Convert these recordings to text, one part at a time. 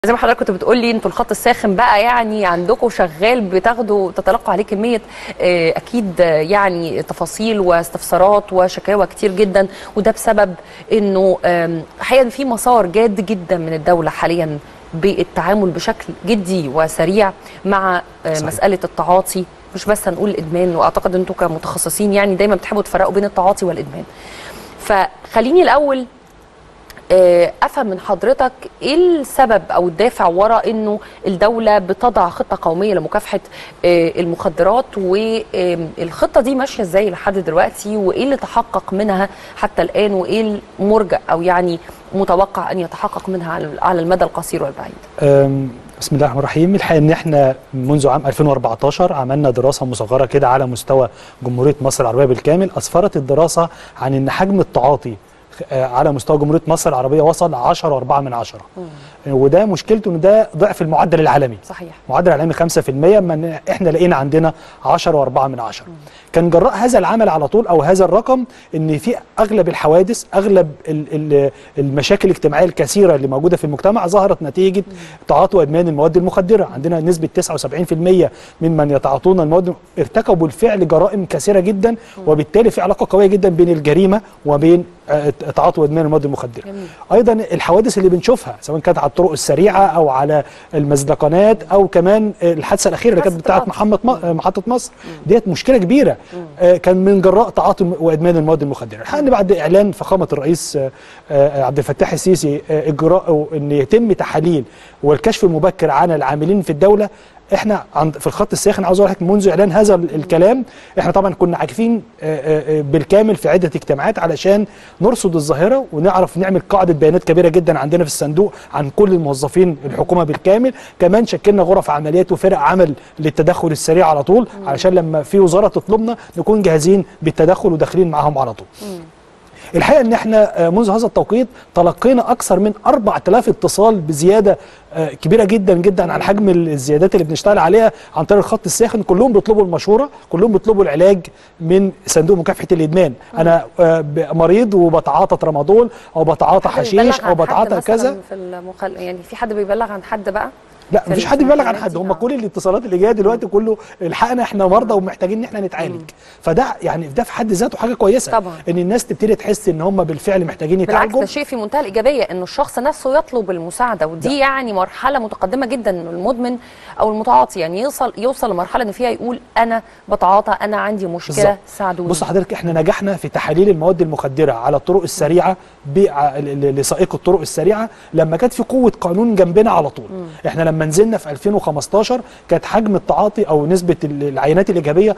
زي ما حضرتك كنت بتقول لي انتوا الخط الساخن بقى يعني عندكم شغال بتاخدوا تتلقوا عليه كميه آه، اكيد آه، يعني تفاصيل واستفسارات وشكاوى كتير جدا وده بسبب انه آم، الحقيقه إن في مسار جاد جدا من الدوله حاليا بالتعامل بشكل جدي وسريع مع آه، صحيح. مساله التعاطي مش بس هنقول الادمان واعتقد انتوا كمتخصصين يعني دايما بتحبوا تفرقوا بين التعاطي والادمان فخليني الاول آه، افهم من حضرتك ايه السبب او الدافع وراء انه الدوله بتضع خطه قوميه لمكافحه آه، المخدرات والخطه دي ماشيه ازاي لحد دلوقتي وايه اللي تحقق منها حتى الان وايه المرجع او يعني متوقع ان يتحقق منها على على المدى القصير والبعيد أم، بسم الله الرحمن الرحيم الحقيقه ان احنا منذ عام 2014 عملنا دراسه مصغره كده على مستوى جمهوريه مصر العربيه بالكامل اسفرت الدراسه عن ان حجم التعاطي آه، على مستوى جمهوريه مصر العربيه وصل 10.4 من عشرة وده مشكلته ان ده ضعف المعدل العالمي صحيح معدل العالمي 5% من احنا لقينا عندنا 10 و4 من عشرة كان جراء هذا العمل على طول او هذا الرقم ان في اغلب الحوادث اغلب ال ال المشاكل الاجتماعيه الكثيره اللي موجوده في المجتمع ظهرت نتيجه تعاطي وادمان المواد المخدره عندنا نسبه 79% ممن يتعاطون المواد ارتكبوا بالفعل جرائم كثيره جدا وبالتالي في علاقه قويه جدا بين الجريمه وبين آه، تعاطي وادمان المواد المخدره جميل. ايضا الحوادث اللي بنشوفها سواء كانت على الطرق السريعه او على المزدقنات او كمان الحادثه الاخيره اللي كانت حادثة بتاعت القطر. محمد م- محطه مصر ديت مشكله كبيره آه، كان من جراء تعاطي الم- وادمان المواد المخدره الحقيقه ان بعد اعلان فخامه الرئيس آه، آه، عبد الفتاح السيسي آه، اجراء ان يتم تحاليل والكشف المبكر عن العاملين في الدوله احنا عند في الخط الساخن عاوز اقول لك منذ اعلان هذا ال- الكلام احنا طبعا كنا عاكفين آه، آه، آه، بالكامل في عده اجتماعات علشان نرصد الظاهره ونعرف نعمل قاعده بيانات كبيره جدا عندنا في الصندوق عن كل الموظفين الحكومه بالكامل كمان شكلنا غرف عمليات وفرق عمل للتدخل السريع على طول علشان لما في وزاره تطلبنا نكون جاهزين بالتدخل وداخلين معاهم على طول الحقيقه ان احنا آه، منذ هذا التوقيت تلقينا اكثر من 4000 اتصال بزياده آه، كبيره جدا جدا عن حجم ال- الزيادات اللي بنشتغل عليها عن طريق الخط الساخن كلهم بيطلبوا المشوره كلهم بيطلبوا العلاج من صندوق مكافحه الادمان انا آه، ب- مريض وبتعاطى ترامادول او بتعاطى حد حشيش بيبلغ او عن حد بتعاطى مثلاً كذا في المخل... يعني في حد بيبلغ عن حد بقى لا في مفيش ال- حد في بيبلغ عن الحالات حد دي؟ هم آه. كل الاتصالات اللي جايه دلوقتي كله الحقنا احنا مرضى ومحتاجين ان احنا نتعالج فده يعني ده في حد ذاته حاجه كويسه طبعا. ان الناس تبتدي تحس ان هم بالفعل محتاجين بالعكس يتعالجوا ده شيء في منتهى الايجابيه انه الشخص نفسه يطلب المساعده ودي يعني مرحله متقدمه جدا انه المدمن او المتعاطي يعني يوصل يوصل لمرحله ان فيها يقول انا بتعاطى انا عندي مشكله بالظبط. ساعدوني بص حضرتك احنا نجحنا في تحاليل المواد المخدره على الطرق السريعه بع- ل- ل- لسائق الطرق السريعه لما كانت في قوه قانون جنبنا على طول احنا لما نزلنا في 2015 كانت حجم التعاطي او نسبه ال- العينات الايجابيه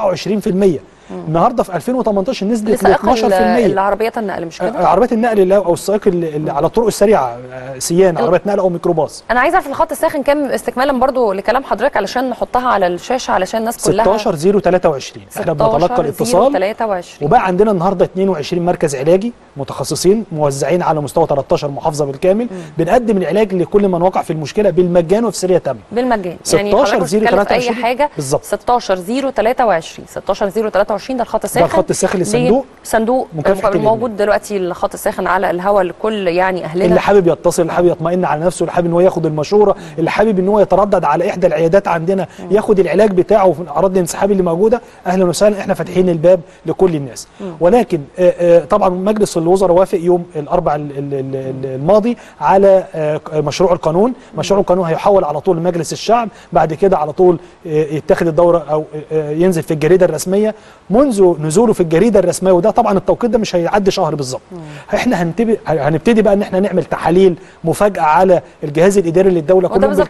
24% النهارده في 2018 نزلت ل لسائق 12% ال- العربيات النقل مش كده؟ آه، عربيات النقل اللي او السائق اللي اللي على الطرق السريعه آه، سيان عربيات نقل او ميكروباص انا عايزه اعرف الخط الساخن كام استكمالا برضو لكلام حضرتك علشان نحطها على الشاشه علشان الناس كلها 16 023 احنا بنتلقى الاتصال 23 وبقى عندنا النهارده 22 مركز علاجي متخصصين موزعين على مستوى 13 محافظه بالكامل بنقدم العلاج لكل من وقع في المشكله بالمجان وفي سريه تامه بالمجان 16 حضرتك مش بتتكلم في اي 023 حاجه بالظبط. 16 023 16 023 ده الخط الساخن الخط الساخن للصندوق صندوق مكافحة موجود دلوقتي الخط الساخن على الهواء لكل يعني اهلنا اللي حابب يتصل اللي حابب يطمئن على نفسه اللي حابب ان هو ياخد المشوره اللي حابب ان هو يتردد على احدى العيادات عندنا ياخد العلاج بتاعه في اعراض الانسحاب اللي موجوده اهلا وسهلا احنا فاتحين الباب لكل الناس ولكن آه، آه، طبعا مجلس الوزراء وافق يوم الاربع ال- ال- ال- ال- الماضي على آه، مشروع القانون مشروع القانون هيحول على طول لمجلس الشعب بعد كده على طول آه، يتخذ الدوره او آه، ينزل في الجريده الرسميه منذ نزوله في الجريده الرسميه وده طبعا التوقيت ده مش هيعدي شهر بالظبط احنا هنبتدي هنبتدي بقى ان احنا نعمل تحاليل مفاجاه على الجهاز الاداري للدوله وده كلهم بالظبط